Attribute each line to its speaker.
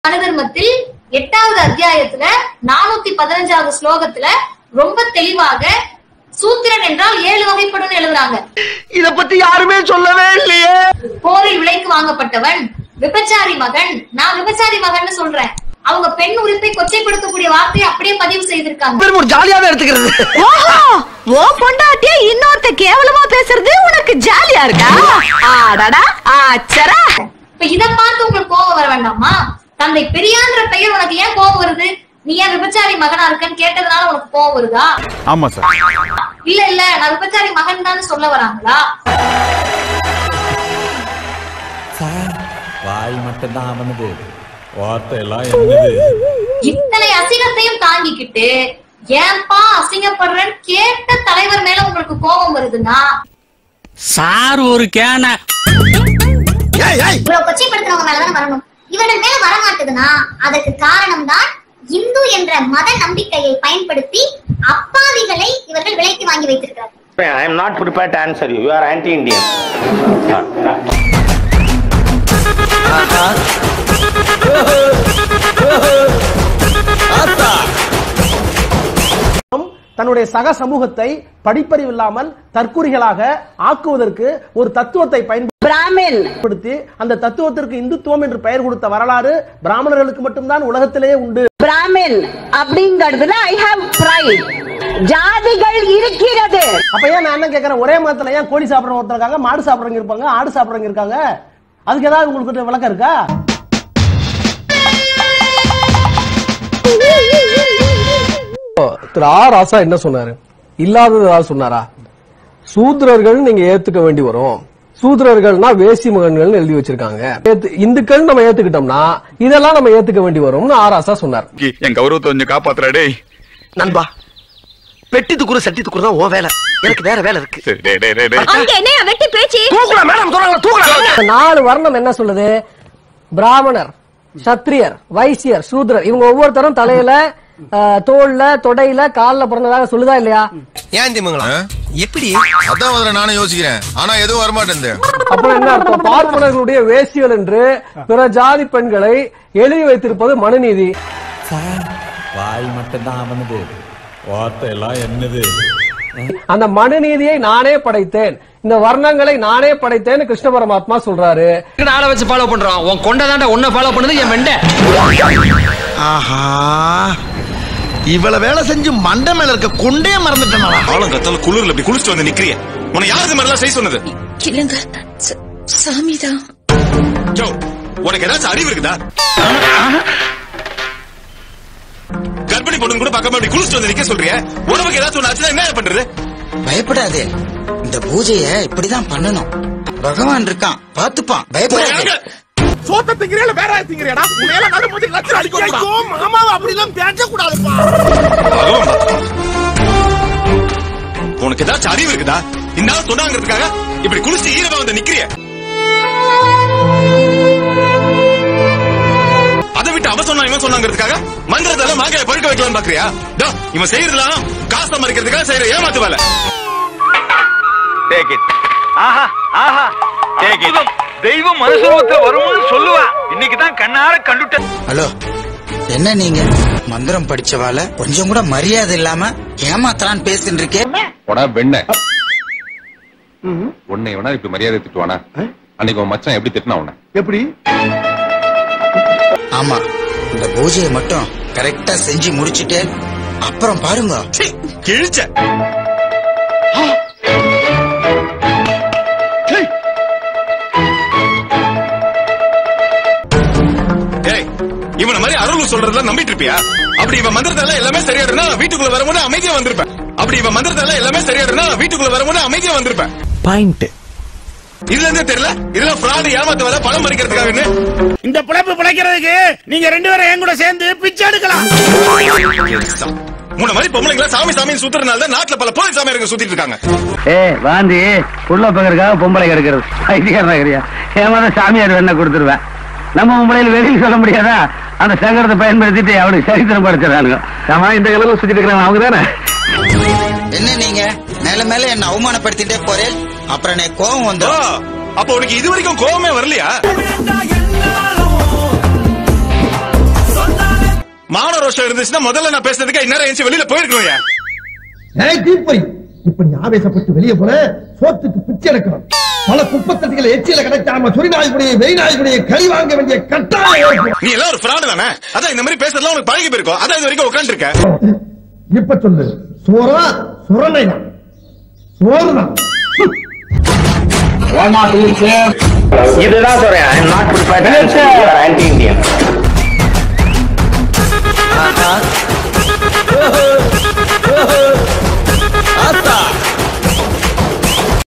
Speaker 1: அனுதர்மத்தில் எட்டாவது அத்தியாயத்துல நானூத்தி பதினஞ்சாவது ஸ்லோகத்துல ரொம்ப தெளிவாக சூத்திரன் என்றால் ஏழு வகைப்படும் எழுதுறாங்க
Speaker 2: இத பத்தி யாருமே சொல்லவே இல்லையே
Speaker 1: போரில் விலைக்கு வாங்கப்பட்டவன் விபச்சாரி மகன் நான் விபச்சாரி மகன்னு சொல்றேன் அவங்க பெண் உரிப்பை கொச்சைப்படுத்தக்கூடிய வார்த்தையை அப்படியே பதிவு செய்திருக்காங்க
Speaker 2: பெரும் ஒரு ஜாலியாவே எடுத்துக்கிறது
Speaker 3: ஓஹோ ஓ பொண்டாட்டிய இன்னொருத்த கேவலமா பேசுறது உனக்கு ஜாலியா இருக்கா ஆடடா ஆச்சரா
Speaker 1: இப்ப இத பார்த்து உங்களுக்கு கோபம் வர வேண்டாமா தந்தை பெரியான்ற பெயர் உனக்கு ஏன் கோபம் வருது நீ ஏன் விபச்சாரி மகனா இருக்கன்னு கேட்டதுனால உனக்கு கோபம் வருதா
Speaker 4: ஆமா சார்
Speaker 1: இல்ல இல்ல நான் விபச்சாரி மகன் தான் சொல்ல வராங்களா
Speaker 5: வாய் மட்டும்தான் அவனது வார்த்தை எல்லாம் என்னது
Speaker 1: இத்தனை அசிங்கத்தையும் தாங்கிக்கிட்டு ஏன்பா அசிங்கப்படுறேன்னு கேட்ட தலைவர் மேல உங்களுக்கு கோபம் வருதுன்னா
Speaker 6: சார் ஒரு கேன
Speaker 7: இவ்வளவு கொச்சைப்படுத்துறவங்க மேலதான் வரணும் இவர்கள் மேல வரமாட்டுதுன்னா அதற்கு காரணம் தான் இந்து என்ற மத நம்பிக்கையை பயன்படுத்தி அப்பாவிகளை இவர்கள் விலைக்கு வாங்கி வைத்திருக்கிறார்கள்
Speaker 8: I am not prepared to answer you. You are anti-Indian.
Speaker 9: தன்னுடைய சக சமூகத்தை படிப்பறிவில்லாமல் தற்குறிகளாக ஆக்குவதற்கு ஒரு தத்துவத்தை
Speaker 3: பிராமின்
Speaker 9: பயன்படுத்தி அந்த தத்துவத்திற்கு இந்துத்துவம் என்று பெயர் கொடுத்த வரலாறு பிராமணர்களுக்கு மட்டும்தான் உலகத்திலேயே உண்டு
Speaker 3: பிராமின் அப்படிங்கறதுல ஐ ஹாவ் பிரைட் ஜாதிகள் இருக்கிறது
Speaker 9: அப்ப ஏன் நான் என்ன கேட்கறேன் ஒரே மதத்துல ஏன் கோழி சாப்பிடுறவங்க ஒருத்தர் இருக்காங்க மாடு சாப்பிடுறவங்க இருப்பாங்க ஆடு சாப்பிடுறவங்க இருக்காங்க அதுக்கு ஏதாவது உங்களுக்கு விளக்கம் இருக்கா
Speaker 10: திரு ஆ ராசா என்ன சொன்னாரு இல்லாதது ஏதாவது சொன்னாரா சூத்திரர்கள் நீங்க ஏத்துக்க வேண்டி வரும் சூத்திரர்கள்னா வேசி மகன்கள் எழுதி வச்சிருக்காங்க ஏத்து- இந்துக்கள் நம்ம ஏத்துக்கிட்டோம்னா இதெல்லாம் நம்ம ஏத்துக்க வேண்டி வரும்னு ஆ ராசா சொன்னார்
Speaker 4: என் கௌரவத்தை கொஞ்சம் காப்பாத்துறா டேய்
Speaker 2: நண்பா பெட்டி துக்குற சட்டி துக்குற தான் உன் வேலை எனக்கு வேற வேலை இருக்கு
Speaker 4: சரி, டேய், டேய், டேய், டேய்.
Speaker 3: அங்க என்ன வெட்டி பேச்சு
Speaker 2: தூக்கலாம் மேடம் சொல்றாங்க தூக்கலாம்
Speaker 10: இந்த நாலு வர்ணம் என்ன சொல்லுது பிராமணர் சத்திரியர் வைசியர் சூத்ரர் இவங்க ஒவ்வொருத்தரும் தலையில அஹ், தோல்ல தொடையில கால்ல பிறந்ததாக சொல்லுதா இல்லையா
Speaker 11: ஏன் திமுங்களா எப்படி அதான் முதல்ல நானும் யோசிக்கிறேன் ஆனா எதுவும் வரமாட்டேன்
Speaker 10: அப்புறம் என்ன அர்த்தம் பார்ப்பனர்களுடைய வேசியல் என்று பிற ஜாதி பெண்களை எழுதி வைத்திருப்பது மனுநீதி
Speaker 5: வாய் மட்டும்தான் அவனது வார்த்தை எல்லாம் என்னது
Speaker 10: அந்த மனுநீதியை நானே படைத்தேன் இந்த வர்ணங்களை நானே படைத்தேன்னு கிருஷ்ண பரமாத்மா சொல்றாரு
Speaker 6: ஆளை வச்சு ஃபாலோ பண்றான் உன் கொண்ட தாண்டா உன்னை ஃபாலோ பண்ணது என் மெண்ட
Speaker 2: ஆஹா இவ்வளவு வேலை செஞ்சு மண்டை மேல இருக்க கொண்டே மறந்துட்டேன்
Speaker 11: ஆளும் கத்தால குளிர்ல இப்படி குளிச்சுட்டு வந்து நிக்கிறிய உன்னை யாரு இது மாதிரிலாம் செய்ய சொன்னது
Speaker 3: இல்லங்க சாமிதான்
Speaker 11: ஜோ உனக்கு ஏதாச்சும் அறிவு இருக்குதா கர்ப்பிணி பொண்ணு கூட பக்கமா இப்படி குளிச்சுட்டு வந்து நிக்க சொல்றிய உடம்புக்கு ஏதாச்சும் ஒண்ணு ஆச்சுன்னா என்ன பண்றது
Speaker 12: பயப்படாதே இந்த பூஜைய இப்படிதான் பண்ணணும் பகவான் இருக்கான் பாத்துப்பான் பயப்படாதே
Speaker 2: சோத்த திங்கிறீல வேற திங்கிறீடா உன்னையில நடு மூஞ்சி லட்சம் அடிக்கும் மாமாவை அப்படிலாம் பேச கூடாதுப்பா
Speaker 11: பகவான் பார்த்துப்பான். உனக்கு ஏதாச்சும் அறிவு இருக்குதா இந்த ஆள் சொன்னாங்கிறதுக்காக இப்படி குளிச்சு ஈரமா வந்து நிக்கிறிய அதை விட்டு அவன் சொன்னா இவன் சொன்னாங்கிறதுக்காக மந்திரத்தால மாங்காய பழுக்க வைக்கலாம் பாக்குறியா டோ, இவன் செய்யறதுலாம் காசு சம்பாதிக்கிறதுக்காக செய்யற ஏமாத்து வேலை
Speaker 8: Take it. Aha Aha Take it. தெய்வம் மனுஷரூபத்துல வரும்னு சொல்லுவா இன்னைக்கு தான் கண்ணார கண்டுட்ட
Speaker 12: ஹலோ என்ன நீங்க மந்திரம் படிச்சவால கொஞ்சம் கூட மரியாதை இல்லாம ஏமாத்தலான்னு பேசிட்டு இருக்கேன்
Speaker 4: போடா வெண்ண உன்னை வேணா இப்படி மரியாதை திட்டுவானா அன்னைக்கு உன் மச்சான் எப்படி திட்டினா உன்னை
Speaker 9: எப்படி
Speaker 12: ஆமா இந்த பூஜையை மட்டும் கரெக்டா செஞ்சு முடிச்சிட்டு அப்புறம் பாருங்க
Speaker 11: கிழிச்ச ஏய் இவன மாதிரி அருள் சொல்றதெல்லாம் நம்பிட்டு இருப்பியா அப்படி இவன் மந்திரத்தால எல்லாமே சரியாடுனா வீட்டுக்குள்ள வரும்போது அமைதியா வந்திருப்பேன் அப்படி இவன் மந்திரத்தால எல்லாமே சரியாடுனா வீட்டுக்குள்ள வரும்போது அமைதியா வந்திருப்பேன்
Speaker 2: பாயிண்ட்
Speaker 11: இதுல இருந்தே தெரியல இதெல்லாம் ஃப்ராட் ஏமாத்த வேலை பணம் பறிக்கிறதுக்காக
Speaker 2: இந்த பிழைப்பு பிழைக்கிறதுக்கு நீங்க ரெண்டு பேரும் என் கூட சேர்ந்து பிச்சை எடுக்கலாம்
Speaker 11: முன்ன மாதிரி பொம்பளைங்களா சாமி சாமின்னு சுத்துறதுனால தான் நாட்டுல பல போலீஸ் சாமியாருங்க சுத்திட்டு இருக்காங்க
Speaker 8: ஏ வாந்தி உள்ள பக்கறதுக்காக பொம்பளை கிடக்கிறது ஐடியா நகரியா ஏமாத சாமியார் வேணா கொடுத்துருவேன் நம்ம பொம்பளையில வெளியில் சொல்ல முடியாதா அந்த சங்கரத்தை பயன்படுத்திட்டு அவனுக்கு சரித்திரம் படைச்சிடறானுங்க ஆமா இந்த கலர்ல சுத்திட்டு இருக்கிறாங்க அவங்க தானே
Speaker 12: என்ன நீங்க மேல மேல என்ன அவமானப்படுத்திட்டே போறேன் அப்புறம் எனக்கு கோபம்
Speaker 11: ஓ,
Speaker 12: வந்துடும்
Speaker 11: அப்ப உனக்கு இது வரைக்கும் கோவமே வரலையா ரோஷம் இருந்துச்சுன்னா முதல்ல நான் பேசுறதுக்கு இந்நேரம் எழுந்து வெளியில போயிருக்கணும்
Speaker 2: ஏய் தீப்பொறி இப்ப நீ ஆவேசப்பட்டு வெளியே போன சோத்துக்கு பிச்சை எடுக்கணும் பல குப்பத்தட்டிகளை எச்சியில கிடைக்காம சொறி நாய்க்குடைய வெய் நாய்க்குடைய கை வாங்க வேண்டிய கட்டாயம் ஏற்படும்.
Speaker 11: நீ எல்லாம் ஒரு ஃப்ராடு தானே அதான் இந்த மாதிரி பேசுறதுலாம் உனக்கு பழகி போயிருக்கும் அதான் இது வரைக்கும் உட்காந்து இருக்க
Speaker 2: இப்ப சொல்லு சோறா சுரனை சோறுதான்
Speaker 8: இதுதான் சொல்றேன் I not prepared aunty Indian
Speaker 2: ah